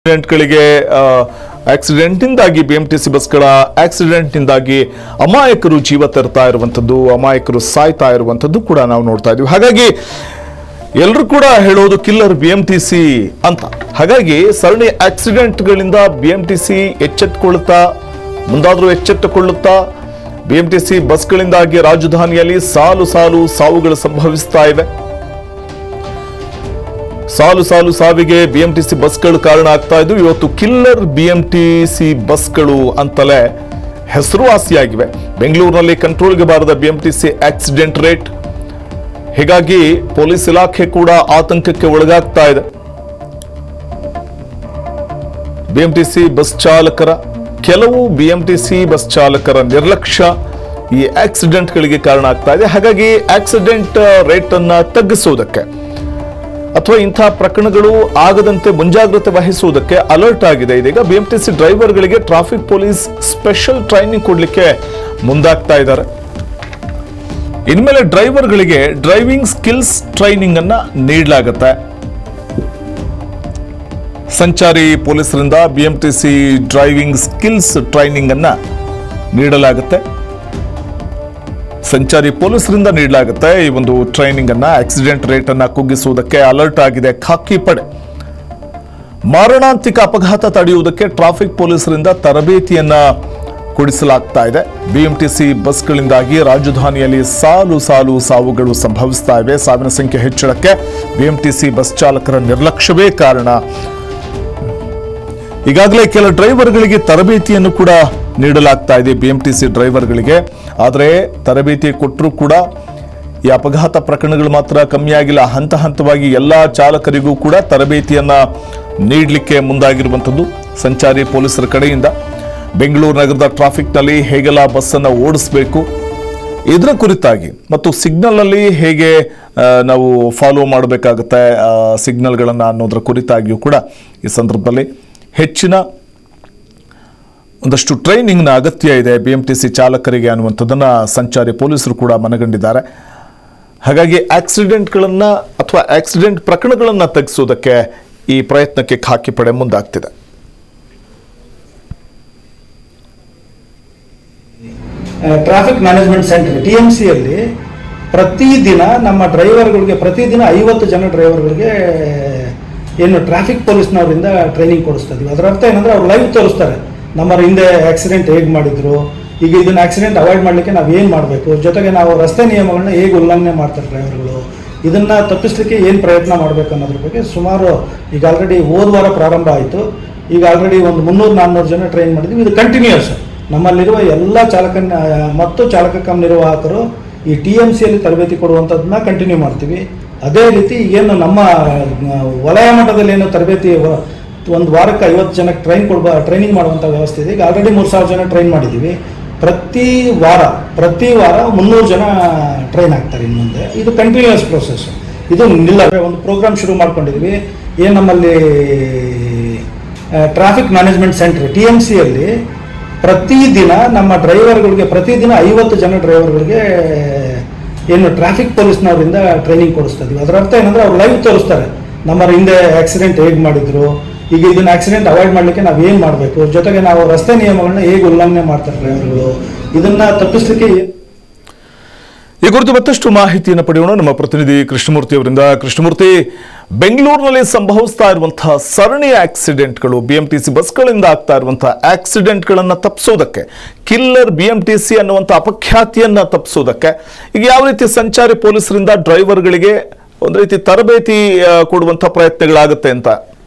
ಆಕ್ಸಿಡೆಂಟ್ಗಳಿಗೆ ಆಕ್ಸಿಡೆಂಟ್ನಿಂದಾಗಿ B M T C ಬಸ್ಗಳ ಆಕ್ಸಿಡೆಂಟ್ನಿಂದಾಗಿ ಅಮಾಯಕರು ಜೀವ ತೆರ್ತಾ ಇರುವಂಥದ್ದು ಅಮಾಯಕರು ಸಾಯ್ತಾ ಇರುವಂಥದ್ದು ಕೂಡ ನಾವು ನೋಡ್ತಾ ಇದೀವಿ ಹಾಗಾಗಿ ಎಲ್ಲರೂ ಕೂಡ ಹೇಳೋದು killer B M T C ಅಂತ ಹಾಗಾಗಿ ಸರಣಿ ಆಕ್ಸಿಡೆಂಟ್ಗಳಿಂದ ಬಿ ಎಂ ಟಿ ಸಿ ಎಚ್ಚೆತ್ತುಕೊಳ್ಳುತ್ತಾ ಮುಂದಾದರೂ ಎಚ್ಚೆತ್ತುಕೊಳ್ಳುತ್ತಾ ಬಿ ಎಂ ಟಿ ಸಿ ಬಸ್ಗಳಿಂದಾಗಿ ರಾಜಧಾನಿಯಲ್ಲಿ ಸಾಲು ಸಾಲು ಸಾವುಗಳು ಸಂಭವಿಸ್ತಾ ಇವೆ ಸಾಲು ಸಾಲು ಸಾವಿಗೆ ಬಿಎಂಟಿಸಿ ಬಸ್ಗಳು ಕಾರಣ ಆಗ್ತಾ ಇದ್ದು ಇವತ್ತು ಕಿಲ್ಲರ್ ಬಿಎಂಟಿಸಿ ಬಸ್ಗಳು ಅಂತಲೇ ಹೆಸರುವಾಸಿಯಾಗಿವೆ ಬೆಂಗಳೂರಿನಲ್ಲಿ ಕಂಟ್ರೋಲ್ಗೆ ಬಾರದ ಬಿಎಂಟಿಸಿ ಆಕ್ಸಿಡೆಂಟ್ ರೇಟ್ ಹೀಗಾಗಿ ಪೊಲೀಸ್ ಇಲಾಖೆ ಕೂಡ ಆತಂಕಕ್ಕೆ ಒಳಗಾಗ್ತಾ ಇದೆ ಬಿಎಂಟಿಸಿ ಬಸ್ ಚಾಲಕರ ಕೆಲವು ಬಿಎಂಟಿಸಿ ಬಸ್ ಚಾಲಕರ ನಿರ್ಲಕ್ಷ್ಯ ಈ ಆಕ್ಸಿಡೆಂಟ್ಗಳಿಗೆ ಕಾರಣ ಆಗ್ತಾ ಇದೆ ಹಾಗಾಗಿ ಆಕ್ಸಿಡೆಂಟ್ ರೇಟ್ ಅನ್ನ ತಗ್ಗಿಸುವುದಕ್ಕೆ ಅಥವಾ ಇಂಥ ಪ್ರಕರಣಗಳು ಆಗದಂತೆ ಮುಂಜಾಗ್ರತೆ ವಹಿಸುವುದಕ್ಕೆ ಅಲರ್ಟ್ ಆಗಿದೆ ಇದೀಗ ಬಿಎಂಟಿಸಿ ಡ್ರೈವರ್ಗಳಿಗೆ ಟ್ರಾಫಿಕ್ ಪೊಲೀಸ್ ಸ್ಪೆಷಲ್ ಟ್ರೈನಿಂಗ್ ಕೊಡ್ಲಿಕ್ಕೆ ಮುಂದಾಗ್ತಾ ಇದ್ದಾರೆ ಇನ್ಮೇಲೆ ಡ್ರೈವರ್ಗಳಿಗೆ ಡ್ರೈವಿಂಗ್ ಸ್ಕಿಲ್ಸ್ ಟ್ರೈನಿಂಗ್ ಅನ್ನ ನೀಡಲಾಗುತ್ತೆ ಸಂಚಾರಿ ಪೊಲೀಸರಿಂದ ಬಿಎಂಟಿಸಿ ಡ್ರೈವಿಂಗ್ ಸ್ಕಿಲ್ಸ್ ಟ್ರೈನಿಂಗ್ ಅನ್ನ ನೀಡಲಾಗುತ್ತೆ ಸಂಚಾರಿ ಪೊಲೀಸರಿಂದ ನೀಡಲಾಗುತ್ತೆ ಈ ಒಂದು ಟ್ರೈನಿಂಗ್ ಅನ್ನ ಆಕ್ಸಿಡೆಂಟ್ ರೇಟ್ ಅನ್ನ ಕುಗ್ಗಿಸುವುದಕ್ಕೆ ಅಲರ್ಟ್ ಆಗಿದೆ ಖಾಕಿ ಪಡೆ ಮಾರಣಾಂತಿಕ ಅಪಘಾತ ತಡೆಯುವುದಕ್ಕೆ ಟ್ರಾಫಿಕ್ ಪೊಲೀಸರಿಂದ ತರಬೇತಿಯನ್ನ ಕೊಡಿಸಲಾಗ್ತಾ ಇದೆ ಬಿಎಂಟಿಸಿ ಬಸ್ಗಳಿಂದಾಗಿ ರಾಜಧಾನಿಯಲ್ಲಿ ಸಾಲು ಸಾಲು ಸಾವುಗಳು ಸಂಭವಿಸ್ತಾ ಇವೆ ಸಾವಿನ ಸಂಖ್ಯೆ ಹೆಚ್ಚಳಕ್ಕೆ ಬಿಎಂಟಿಸಿ ಬಸ್ ಚಾಲಕರ ನಿರ್ಲಕ್ಷ್ಯವೇ ಕಾರಣ ಈಗಾಗಲೇ ಕೆಲ ಡ್ರೈವರ್ಗಳಿಗೆ ತರಬೇತಿಯನ್ನು ಕೂಡ ನೀಡಲಾಗ್ತಾ ಇದೆ ಬಿಎಂಟಿಸಿ ಡ್ರೈವರ್ಗಳಿಗೆ ಆದರೆ ತರಬೇತಿ ಕೊಟ್ಟರೂ ಕೂಡ ಈ ಅಪಘಾತ ಪ್ರಕರಣಗಳು ಮಾತ್ರ ಕಮ್ಮಿ ಆಗಿಲ್ಲ ಹಂತ ಹಂತವಾಗಿ ಎಲ್ಲ ಚಾಲಕರಿಗೂ ಕೂಡ ತರಬೇತಿಯನ್ನ ನೀಡಲಿಕ್ಕೆ ಮುಂದಾಗಿರುವಂಥದ್ದು ಸಂಚಾರಿ ಪೊಲೀಸರ ಕಡೆಯಿಂದ ಬೆಂಗಳೂರು ನಗರದ ಟ್ರಾಫಿಕ್ನಲ್ಲಿ ಹೇಗೆಲ್ಲ ಬಸ್ಸನ್ನು ಓಡಿಸಬೇಕು ಇದರ ಕುರಿತಾಗಿ ಮತ್ತು ಸಿಗ್ನಲ್ನಲ್ಲಿ ಹೇಗೆ ಆ, ನಾವು ಫಾಲೋ ಮಾಡಬೇಕಾಗುತ್ತೆ ಸಿಗ್ನಲ್ಗಳನ್ನು ಅನ್ನೋದರ ಕುರಿತಾಗಿಯೂ ಕೂಡ ಈ ಸಂದರ್ಭದಲ್ಲಿ ಹೆಚ್ಚಿನ ಒಂದಷ್ಟು ಟ್ರೈನಿಂಗ್ನ ಅಗತ್ಯ ಇದೆ ಬಿ ಎಂ ಟಿ ಸಿ ಚಾಲಕರಿಗೆ ಅನ್ನುವಂಥದ್ದನ್ನು ಸಂಚಾರಿ ಪೊಲೀಸರು ಕೂಡ ಮನಗಂಡಿದ್ದಾರೆ ಹಾಗಾಗಿ ಆಕ್ಸಿಡೆಂಟ್ಗಳನ್ನು ಅಥವಾ ಆಕ್ಸಿಡೆಂಟ್ ಪ್ರಕರಣಗಳನ್ನು ತಗ್ಗಿಸೋದಕ್ಕೆ ಈ ಪ್ರಯತ್ನಕ್ಕೆ ಖಾಕಿ ಪಡೆ ಮುಂದಾಗ್ತಿದೆ traffic management centre T M ಸಿಯಲ್ಲಿ ಪ್ರತಿದಿನ ನಮ್ಮ ಡ್ರೈವರ್ಗಳಿಗೆ ಪ್ರತಿದಿನ ಐವತ್ತು ಜನ ಡ್ರೈವರ್ಗಳಿಗೆ ಏನು ಟ್ರಾಫಿಕ್ ಪೊಲೀಸ್ನವರಿಂದ ಟ್ರೈನಿಂಗ್ ಕೊಡಿಸ್ತಾ ಇದೀವಿ ಅದರ ಅರ್ಥ ಏನಂದ್ರೆ ಅವ್ರು ಲೈವ್ ತೋರಿಸ್ತಾರೆ ನಮ್ಮ ಹಿಂದೆ ಆಕ್ಸಿಡೆಂಟ್ ಹೇಗೆ ಮಾಡಿದ್ರು ಈಗ ಇದನ್ನ ಆಕ್ಸಿಡೆಂಟ್ ಅವಾಯ್ಡ್ ಮಾಡಲಿಕ್ಕೆ ನಾವು ಏನು ಮಾಡಬೇಕು ಜೊತೆಗೆ ನಾವು ರಸ್ತೆ ನಿಯಮಗಳನ್ನ ಹೇಗೆ ಉಲ್ಲಂಘನೆ ಮಾಡ್ತಾರೆ ಡ್ರೈವರ್ಗಳು ಇದನ್ನ ತಪ್ಪಿಸ್ಲಿಕ್ಕೆ ಏನು ಪ್ರಯತ್ನ ಮಾಡಬೇಕು ಅನ್ನೋದ್ರ ಬಗ್ಗೆ ಸುಮಾರು ಈಗ ಆಲ್ರೆಡಿ ಹೋದ ವಾರ ಪ್ರಾರಂಭ ಆಯಿತು ಈಗ ಆಲ್ರೆಡಿ ಒಂದು ಮುನ್ನೂರು ನಾನ್ನೂರು ಜನ ಟ್ರೈನ್ ಮಾಡಿದ್ವಿ ಇದು ಕಂಟಿನ್ಯೂಸ್ ನಮ್ಮಲ್ಲಿರುವ ಎಲ್ಲ ಚಾಲಕ ಮತ್ತು ಚಾಲಕ ಕಮ್ ನಿರ್ವಾಹಕರು ಈ ಟಿ ಎಮ್ ಸಿಯಲ್ಲಿ ತರಬೇತಿ ಕೊಡುವಂಥದ್ದನ್ನ ಕಂಟಿನ್ಯೂ ಮಾಡ್ತೀವಿ ಅದೇ ರೀತಿ ಏನು ನಮ್ಮ ಆ, ವಲಯ ಮಟ್ಟದಲ್ಲಿ ಏನು ತರಬೇತಿ ವ- ಒಂದು ವಾರಕ್ಕೆ ಐವತ್ತು ಜನಕ್ಕೆ ಟ್ರೈನ್ ಕೊಡ್ಬ ಟ್ರೈನಿಂಗ್ ಮಾಡುವಂಥ ವ್ಯವಸ್ಥೆ ಇದೆ ಈಗ ಆಲ್ರೆಡಿ ಮೂರು ಸಾವಿರ ಜನ ಟ್ರೈನ್ ಮಾಡಿದ್ದೀವಿ ಪ್ರತಿ ವಾರ ಪ್ರತಿ ವಾರ ಮುನ್ನೂರು ಜನ ಟ್ರೈನ್ ಆಗ್ತಾರೆ ಇನ್ನು ಮುಂದೆ ಇದು ಕಂಟಿನ್ಯೂಸ್ ಪ್ರೋಸೆಸ್ ಇದು ನಿಲ್ಲ ಒಂದು ಪ್ರೋಗ್ರಾಮ್ ಶುರು ಮಾಡ್ಕೊಂಡಿದ್ವಿ ಏನು ನಮ್ಮಲ್ಲಿ traffic management centre T M ಸಿಯಲ್ಲಿ ಪ್ರತಿದಿನ ನಮ್ಮ ಡ್ರೈವರ್ಗಳಿಗೆ ಪ್ರತಿದಿನ ಐವತ್ತು ಜನ ಡ್ರೈವರ್ಗಳಿಗೆ ಏನು ಟ್ರಾಫಿಕ್ ಪೊಲೀಸ್ನವರಿಂದ ಟ್ರೈನಿಂಗ್ ಕೊಡಿಸ್ತಾ ಇದೀವಿ ಅದರ ಅರ್ಥ ಏನಂದ್ರೆ ಅವ್ರು ಲೈವ್ ತೋರಿಸ್ತಾರೆ ನಮ್ಮ ಹಿಂದೆ ಆಕ್ಸಿಡೆಂಟ್ ಹೇಗೆ ಮಾಡಿದ್ರು ಈಗ ಇದನ್ನ ಆಕ್ಸಿಡೆಂಟ್ ಅವಾಯ್ಡ್ ಮಾಡಲಿಕ್ಕೆ ನಾವು ಏನು ಮಾಡಬೇಕು ಜೊತೆಗೆ ನಾವು ರಸ್ತೆ ನಿಯಮಗಳನ್ನ ಹೇಗೆ ಉಲ್ಲಂಘನೆ ಮಾಡ್ತಾರೆ ಡ್ರೈವರ್ಗಳು ಇದನ್ನ ತಪ್ಪಿಸ್ಲಿಕ್ಕೆ ಏನ್- ಈ ಕುರಿತು ಮತ್ತಷ್ಟು ಮಾಹಿತಿಯನ್ನು ಪಡೆಯೋಣ ನಮ್ಮ ಪ್ರತಿನಿಧಿ ಕೃಷ್ಣಮೂರ್ತಿ ಅವರಿಂದ ಕೃಷ್ಣಮೂರ್ತಿ ಬೆಂಗಳೂರಿನಲ್ಲಿ ಸಂಭವಿಸ್ತಾ ಇರುವಂತಹ ಸರಣಿ ಆಕ್ಸಿಡೆಂಟ್ಗಳು ಬಿಎಂಟಿಸಿ ಬಸ್ಗಳಿಂದ ಆಗ್ತಾ ಇರುವಂತಹ ಆಕ್ಸಿಡೆಂಟ್ಗಳನ್ನು ತಪ್ಪಿಸೋದಕ್ಕೆ ಕಿಲ್ಲರ್ ಬಿಎಂಟಿಸಿ ಅನ್ನುವಂಥ ಅಪಖ್ಯಾತಿಯನ್ನ ತಪ್ಪಿಸೋದಕ್ಕೆ ಈಗ ಯಾವ ರೀತಿ ಸಂಚಾರಿ ಪೊಲೀಸರಿಂದ ಡ್ರೈವರ್ಗಳಿಗೆ ಒಂದು ರೀತಿ ತರಬೇತಿ ಆ, ಕೊಡುವಂಥ ಪ್ರಯತ್ನಗಳಾಗುತ್ತೆ ಅಂತ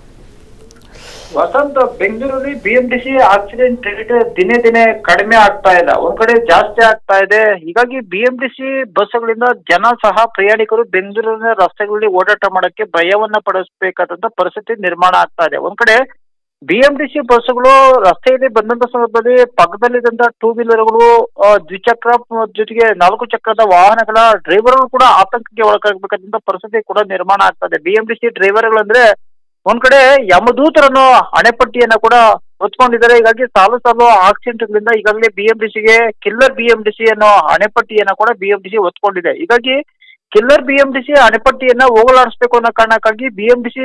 ವಸಂತ ಬೆಂಗಳೂರಲ್ಲಿ ಬಿಎಂಟಿಸಿ ಆಕ್ಸಿಡೆಂಟ್ ರೇಟ್ ದಿನೇ ದಿನೇ ಕಡಿಮೆ ಆಗ್ತಾ ಇಲ್ಲ ಒಂದ್ ಕಡೆ ಜಾಸ್ತಿ ಆಗ್ತಾ ಇದೆ ಹೀಗಾಗಿ ಬಿಎಂಟಿಸಿ ಬಸ್ಗಳಿಂದ ಜನ ಸಹ ಪ್ರಯಾಣಿಕರು ಬೆಂಗಳೂರಿನ ರಸ್ತೆಗಳಲ್ಲಿ ಓಡಾಟ ಮಾಡಕ್ಕೆ ಭಯವನ್ನ ಪಡಿಸಬೇಕಾದಂತ ಪರಿಸ್ಥಿತಿ ನಿರ್ಮಾಣ ಆಗ್ತಾ ಇದೆ ಒಂದ್ ಕಡೆ ಬಿಎಂಟಿಸಿ ಬಸ್ಗಳು ರಸ್ತೆಯಲ್ಲಿ ಬಂದಂತ ಸಂದರ್ಭದಲ್ಲಿ ಪಕ್ಕದಲ್ಲಿದ್ದಂತ ಟೂ ವೀಲರ್ಗಳು ಆ, ದ್ವಿಚಕ್ರ ಮ- ಜೊತೆಗೆ ನಾಲ್ಕು ಚಕ್ರದ ವಾಹನಗಳ ಡ್ರೈವರ್ಗಳು ಕೂಡ ಆತಂಕಕ್ಕೆ ಒಳಗಾಗಬೇಕಾದಂತ ಪರಿಸ್ಥಿತಿ ಕೂಡ ನಿರ್ಮಾಣ ಆಗ್ತಾ ಇದೆ ಬಿಎಂಟಿಸಿ ಡ್ರೈವರ್ಗಳಂದ್ರೆ ಒಂದ್ ಕಡೆ ಯಮದೂತರನ್ನು ಹಣೆಪಟ್ಟಿಯನ್ನ ಕೂಡ ಹೊತ್ಕೊಂಡಿದ್ದಾರೆ ಹೀಗಾಗಿ ಸಾಲು ಸಾಲು ಆಕ್ಸಿಡೆಂಟ್ಗಳಿಂದ ಈಗಾಗಲೇ ಬಿಎಂಟಿಸಿಗೆ ಕಿಲ್ಲರ್ ಬಿಎಂಟಿಸಿ ಅನ್ನೋ ಹಣೆಪಟ್ಟಿಯನ್ನ ಕೂಡ ಬಿಎಂಟಿಸಿ ಹೊತ್ಕೊಂಡಿದೆ ಹೀಗಾಗಿ ಕಿಲ್ಲರ್ ಬಿಎಂಟಿಸಿ ಹಣೆಪಟ್ಟಿಯನ್ನ ಹೋಗಲಾಡಿಸಬೇಕು ಅನ್ನೋ ಕಾರಣಕ್ಕಾಗಿ ಬಿಎಂಟಿಸಿ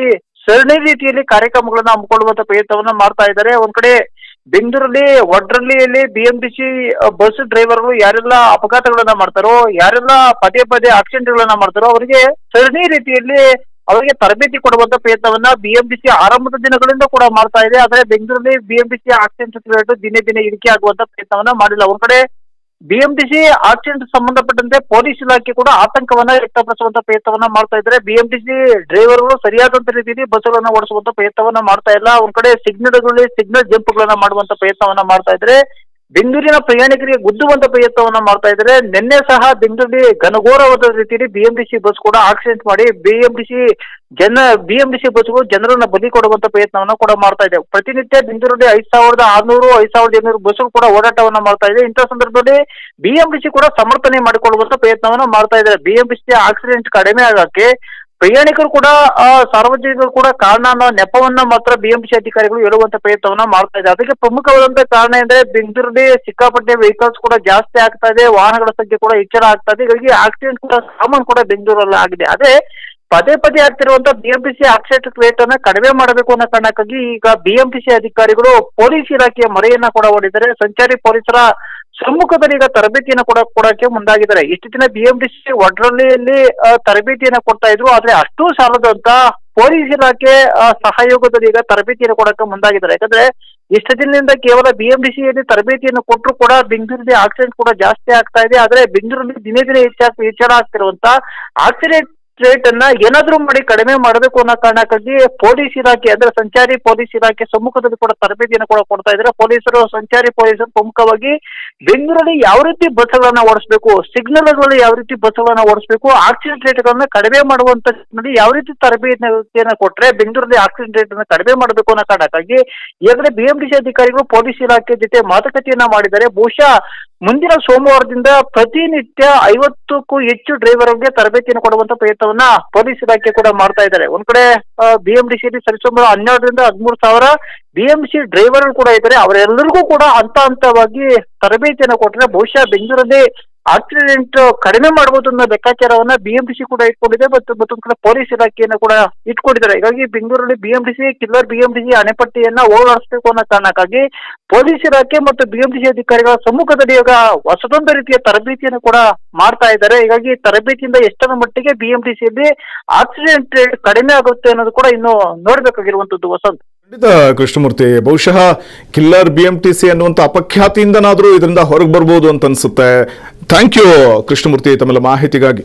ಸರಣಿ ರೀತಿಯಲ್ಲಿ ಕಾರ್ಯಕ್ರಮಗಳನ್ನ ಹಮ್ಮಿಕೊಳ್ಳುವಂತ ಪ್ರಯತ್ನವನ್ನ ಮಾಡ್ತಾ ಇದ್ದಾರೆ ಒಂದ್ ಕಡೆ ಬೆಂಗಳೂರಲ್ಲಿ ಒಡ್ರಳ್ಳಿಯಲ್ಲಿ ಬಿಎಂಟಿಸಿ ಬಸ್ ಡ್ರೈವರ್ಗಳು ಯಾರೆಲ್ಲ ಅಪಘಾತಗಳನ್ನ ಮಾಡ್ತಾರೋ ಯಾರೆಲ್ಲ ಪದೇ ಪದೇ ಆಕ್ಸಿಡೆಂಟ್ಗಳನ್ನ ಮಾಡ್ತಾರೋ ಅವರಿಗೆ ಸರಣಿ ರೀತಿಯಲ್ಲಿ ಅವರಿಗೆ ತರಬೇತಿ ಕೊಡುವಂತ ಪ್ರಯತ್ನವನ್ನ ಬಿಎಂಟಿಸಿ ಆರಂಭದ ದಿನಗಳಿಂದ ಕೂಡ ಮಾಡ್ತಾ ಇದೆ ಆದ್ರೆ ಬೆಂಗಳೂರಲ್ಲಿ ಬಿಎಂಟಿಸಿ ಆಕ್ಸಿಡೆಂಟ್ ರೇಟ್ ದಿನೇ ದಿನೇ ಇಳಿಕೆ ಆಗುವಂತ ಪ್ರಯತ್ನವನ್ನ ಮಾಡಿಲ್ಲ ಒಂದ್ ಕಡೆ ಬಿಎಂಟಿಸಿ ಆಕ್ಸಿಡೆಂಟ್ ಸಂಬಂಧಪಟ್ಟಂತೆ ಪೊಲೀಸ್ ಇಲಾಖೆ ಕೂಡ ಆತಂಕವನ್ನ ವ್ಯಕ್ತಪಡಿಸುವಂತ ಪ್ರಯತ್ನವನ್ನ ಮಾಡ್ತಾ ಇದ್ದಾರೆ ಬಿಎಂಟಿಸಿ ಡ್ರೈವರ್ಗಳು ಸರಿಯಾದಂತ ರೀತಿಯಲ್ಲಿ ಬಸ್ಗಳನ್ನ ಓಡಿಸುವಂತ ಪ್ರಯತ್ನವನ್ನ ಮಾಡ್ತಾ ಇಲ್ಲ ಒಂದ್ ಕಡೆ ಸಿಗ್ನಲ್ಗಳಲ್ಲಿ ಸಿಗ್ನಲ್ ಜಂಪ್ಗಳನ್ನ ಮಾಡುವಂತ ಪ್ರಯತ್ನವನ್ನ ಮಾಡ್ತಾ ಇದ್ದಾರೆ ಬೆಂಗಳೂರಿನ ಪ್ರಯಾಣಿಕರಿಗೆ ಗುದ್ದುವಂತ ಪ್ರಯತ್ನವನ್ನ ಮಾಡ್ತಾ ಇದ್ದಾರೆ ನಿನ್ನೆ ಸಹ ಬೆಂಗಳೂರಲ್ಲಿ ಘನಘೋರವಾದ ರೀತಿಯಲ್ಲಿ ಬಿಎಂಟಿಸಿ ಬಸ್ ಕೂಡ ಆಕ್ಸಿಡೆಂಟ್ ಮಾಡಿ ಬಿಎಂಟಿಸಿ ಜನ ಬಿಎಂಟಿಸಿ ಬಸ್ಗಳು ಜನರನ್ನ ಬಲಿ ಕೊಡುವಂತ ಪ್ರಯತ್ನವನ್ನ ಕೂಡ ಮಾಡ್ತಾ ಇದೆ ಪ್ರತಿನಿತ್ಯ ಬೆಂಗಳೂರಲ್ಲಿ ಐದ್ ಸಾವಿರದ ಆರ್ನೂರು ಐದ್ ಸಾವಿರದ ಏಳ್ನೂರು ಬಸ್ಗಳು ಕೂಡ ಓಡಾಟವನ್ನ ಮಾಡ್ತಾ ಇದೆ ಇಂಥ ಸಂದರ್ಭದಲ್ಲಿ ಬಿಎಂಟಿಸಿ ಕೂಡ ಸಮರ್ಥನೆ ಮಾಡಿಕೊಳ್ಳುವಂತ ಪ್ರಯತ್ನವನ್ನ ಮಾಡ್ತಾ ಇದ್ದಾರೆ ಬಿಎಂಟಿಸಿ ಆಕ್ಸಿಡೆಂಟ್ ಕಡಿಮೆ ಆಗಕ್ಕೆ ಪ್ರಯಾಣಿಕರು ಕೂಡ ಆ, ಸಾರ್ವಜನಿಕರು ಕೂಡ ಕಾರಣ ಅನ್ನೋ ನೆಪವನ್ನ ಮಾತ್ರ ಬಿಎಂಸಿ ಅಧಿಕಾರಿಗಳು ಹೇಳುವಂತ ಪ್ರಯತ್ನವನ್ನ ಮಾಡ್ತಾ ಇದೆ ಅದಕ್ಕೆ ಪ್ರಮುಖವಾದಂತ ಕಾರಣ ಅಂದ್ರೆ ಬೆಂಗಳೂರಲ್ಲಿ ಸಿಕ್ಕಾಪಟ್ಟೆ ವೆಹಿಕಲ್ಸ್ ಕೂಡ ಜಾಸ್ತಿ ಆಗ್ತಾ ಇದೆ ವಾಹನಗಳ ಸಂಖ್ಯೆ ಕೂಡ ಹೆಚ್ಚಳ ಆಗ್ತಾ ಇದೆ ಹೀಗಾಗಿ ಆಕ್ಸಿಡೆಂಟ್ ಕೂಡ ಕಾಮನ್ ಕೂಡ ಬೆಂಗಳೂರಲ್ಲಿ ಆಗಿದೆ ಅದೇ ಪದೇ ಪದೇ ಆಗ್ತಿರುವಂತ ಬಿಎಂಟಿಸಿ ಆಕ್ಸಿಡೆಂಟ್ ರೇಟ್ ಅನ್ನ ಕಡಿಮೆ ಮಾಡಬೇಕು ಅನ್ನೋ ಕಾರಣಕ್ಕಾಗಿ ಈಗ ಬಿಎಂಟಿಸಿ ಅಧಿಕಾರಿಗಳು ಪೊಲೀಸ್ ಇಲಾಖೆಯ ಮೊರೆಯನ್ನ ಕೂಡ ಹೊಡಿದ್ದಾರೆ ಸಂಚಾರಿ ಪೊಲೀಸರ ಸಮ್ಮುಖದಲ್ಲಿ ಈಗ ತರಬೇತಿಯನ್ನು ಕೂಡ ಕೊಡಕ್ಕೆ ಮುಂದಾಗಿದ್ದಾರೆ ಇಷ್ಟು ದಿನ ಬಿಎಂಟಿಸಿ ಒಡ್ರಳ್ಳಿಯಲ್ಲಿ ಆ, ತರಬೇತಿಯನ್ನ ಕೊಡ್ತಾ ಇದ್ರು ಆದ್ರೆ ಅಷ್ಟು ಸಾಲದಂತ ಪೊಲೀಸ್ ಇಲಾಖೆ ಆ, ಸಹಯೋಗದಲ್ಲಿ ಈಗ ತರಬೇತಿಯನ್ನು ಕೊಡಕ್ಕೆ ಮುಂದಾಗಿದ್ದಾರೆ ಯಾಕಂದ್ರೆ ಇಷ್ಟು ದಿನದಿಂದ ಕೇವಲ ಬಿಎಂಡಿಸಿಯಲ್ಲಿ ತರಬೇತಿಯನ್ನು ಕೊಟ್ಟರು ಕೂಡ ಬೆಂಗಳೂರಲ್ಲಿ ಆಕ್ಸಿಡೆಂಟ್ ಕೂಡ ಜಾಸ್ತಿ ಆಗ್ತಾ ಇದೆ ಆದ್ರೆ ಬೆಂಗಳೂರಲ್ಲಿ ದಿನೇ ದಿನೇ ಹೆಚ್ಚಾಗ್ ಹೆಚ್ಚಳ ಆಗ್ತಿರುವಂತ ಆಕ್ಸಿಡೆಂಟ್ ರೇಟ್ ಅನ್ನ ಏನಾದ್ರೂ ಮಾಡಿ ಕಡಿಮೆ ಮಾಡಬೇಕು ಅನ್ನೋ ಕಾರಣಕ್ಕಾಗಿ ಪೊಲೀಸ್ ಇಲಾಖೆ ಅಂದ್ರೆ ಸಂಚಾರಿ ಪೊಲೀಸ್ ಇಲಾಖೆ ಸಮ್ಮುಖದಲ್ಲಿ ಕೂಡ ತರಬೇತಿಯನ್ನು ಕೂಡ ಕೊಡ್ತಾ ಇದ್ದಾರೆ ಪೊಲೀಸರು ಸಂಚಾರಿ ಪೊಲೀಸರು ಪ್ರಮುಖವಾಗಿ ಬೆಂಗಳೂರಲ್ಲಿ ಯಾವ ರೀತಿ ಬಸ್ಗಳನ್ನ ಓಡಿಸಬೇಕು ಸಿಗ್ನಲ್ಗಳಲ್ಲಿ ಯಾವ ರೀತಿ ಬಸ್ಗಳನ್ನ ಓಡಿಸಬೇಕು ಆಕ್ಸಿಡೆಂಟ್ ರೇಟ್ಗಳನ್ನ ಕಡಿಮೆ ಮಾಡುವಂತ ನಿಟ್ಟಿನಲ್ಲಿ ಯಾವ ರೀತಿ ತರಬೇತಿಯನ್ನು ಕೊಟ್ರೆ ಬೆಂಗಳೂರಲ್ಲಿ ಆಕ್ಸಿಡೆಂಟ್ ರೇಟ್ ಅನ್ನ ಕಡಿಮೆ ಮಾಡಬೇಕು ಅನ್ನೋ ಕಾರಣಕ್ಕಾಗಿ ಈಗಾಗಲೇ ಬಿಎಂಟಿಸಿ ಅಧಿಕಾರಿಗಳು ಪೊಲೀಸ್ ಇಲಾಖೆ ಜೊತೆ ಮಾತುಕತೆಯನ್ನ ಮಾಡಿದ್ದಾರೆ ಬಹುಶಃ ಮುಂದಿನ ಸೋಮವಾರದಿಂದ ಪ್ರತಿನಿತ್ಯ ಐವತ್ತಕ್ಕೂ ಹೆಚ್ಚು ಡ್ರೈವರ್ಗೆ ತರಬೇತಿಯನ್ನು ಕೊಡುವಂತ ಪ್ರಯತ್ನವನ್ನ ಪೊಲೀಸ್ ಇಲಾಖೆ ಕೂಡ ಮಾಡ್ತಾ ಇದ್ದಾರೆ ಒಂದ್ ಕಡೆ ಬಿಎಂಡಿಸಿಯಲ್ಲಿ ಸರಿಸುಮಾರು ಹನ್ನೆರಡರಿಂದ ಹದಿಮೂರು ಸಾವಿರ ಬಿಎಂಸಿ ಡ್ರೈವರ್ ಕೂಡ ಇದ್ದಾರೆ ಅವರೆಲ್ಲರಿಗೂ ಕೂಡ ಹಂತ ಹಂತವಾಗಿ ತರಬೇತಿಯನ್ನು ಕೊಟ್ಟರೆ ಬಹುಶಃ ಬೆಂಗಳೂರಲ್ಲಿ ಆಕ್ಸಿಡೆಂಟ್ ಕಡಿಮೆ ಮಾಡಬಹುದು ಅನ್ನೋ ಲೆಕ್ಕಾಚಾರವನ್ನ ಬಿಎಂಟಿಸಿ ಕೂಡ ಇಟ್ಕೊಂಡಿದೆ ಮತ್ತು ಮತ್ತೊಂದು ಕಡೆ ಪೊಲೀಸ್ ಇಲಾಖೆಯನ್ನು ಕೂಡ ಇಟ್ಕೊಂಡಿದ್ದಾರೆ ಹೀಗಾಗಿ ಬೆಂಗಳೂರಲ್ಲಿ ಬಿಎಂಟಿಸಿ ಕಿಲ್ಲರ್ ಬಿಎಂಟಿಸಿ ಅಣೆಪಟ್ಟಿಯನ್ನ ಓಡಾಡಿಸಬೇಕು ಅನ್ನೋ ಕಾರಣಕ್ಕಾಗಿ ಪೊಲೀಸ್ ಇಲಾಖೆ ಮತ್ತು ಬಿಎಂಟಿಸಿ ಅಧಿಕಾರಿಗಳ ಸಮ್ಮುಖದಲ್ಲಿ ಈಗ ಹೊಸದೊಂದು ರೀತಿಯ ತರಬೇತಿಯನ್ನು ಕೂಡ ಮಾಡ್ತಾ ಇದ್ದಾರೆ ಹೀಗಾಗಿ ತರಬೇತಿಯಿಂದ ಎಷ್ಟರ ಮಟ್ಟಿಗೆ ಬಿಎಂಟಿಸಿಯಲ್ಲಿ ಆಕ್ಸಿಡೆಂಟ್ ರೇಟ್ ಕಡಿಮೆ ಆಗುತ್ತೆ ಅನ್ನೋದು ಕೂಡ ಇನ್ನು ನೋಡ್ಬೇಕಾಗಿರುವಂತದ್ದು ವಸಂತ್ ಖಂಡಿತ ಕೃಷ್ಣಮೂರ್ತಿ ಬಹುಶಃ killer B M T C ಅನ್ನುವಂಥ ಅಪಖ್ಯಾತಿಯಿಂದನಾದರೂ ಇದರಿಂದ ಹೊರಗೆ ಬರ್ಬೋದು ಅಂತ ಅನ್ಸುತ್ತೆ ಥ್ಯಾಂಕ್ ಯು ಕೃಷ್ಣಮೂರ್ತಿ ತಮ್ಮೆಲ್ಲ ಮಾಹಿತಿಗಾಗಿ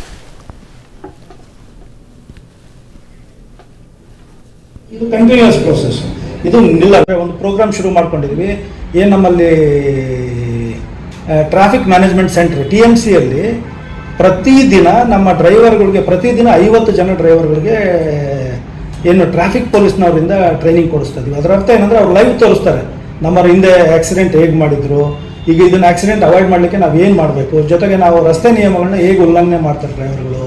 ಇದು ಕಂಟಿನ್ಯೂಸ್ ಪ್ರೋಸೆಸ್ ಇದು ನಿಲ್ಲ ಒಂದು ಪ್ರೋಗ್ರಾಮ್ ಶುರು ಮಾಡ್ಕೊಂಡಿದ್ವಿ ಏನು ನಮ್ಮಲ್ಲಿ traffic management centre T M ಸಿಯಲ್ಲಿ ಪ್ರತಿದಿನ ನಮ್ಮ ಡ್ರೈವರ್ಗಳಿಗೆ ಪ್ರತಿದಿನ ಐವತ್ತು ಜನ ಡ್ರೈವರ್ಗಳಿಗೆ ಏನು ಟ್ರಾಫಿಕ್ ಪೊಲೀಸ್ನವರಿಂದ ಟ್ರೈನಿಂಗ್ ಕೊಡಿಸ್ತಾ ಇದೀವಿ ಅದರ ಅರ್ಥ ಏನಂದ್ರೆ ಅವ್ರು ಲೈವ್ ತೋರಿಸ್ತಾರೆ ನಮ್ಮ ಹಿಂದೆ ಆಕ್ಸಿಡೆಂಟ್ ಹೇಗೆ ಮಾಡಿದ್ರು ಈಗ ಇದನ್ನ ಆಕ್ಸಿಡೆಂಟ್ ಅವಾಯ್ಡ್ ಮಾಡಲಿಕ್ಕೆ ನಾವು ಏನು ಮಾಡಬೇಕು ಜೊತೆಗೆ ನಾವು ರಸ್ತೆ ನಿಯಮಗಳನ್ನ ಹೇಗೆ ಉಲ್ಲಂಘನೆ ಮಾಡ್ತಾರೆ ಡ್ರೈವರ್ಗಳು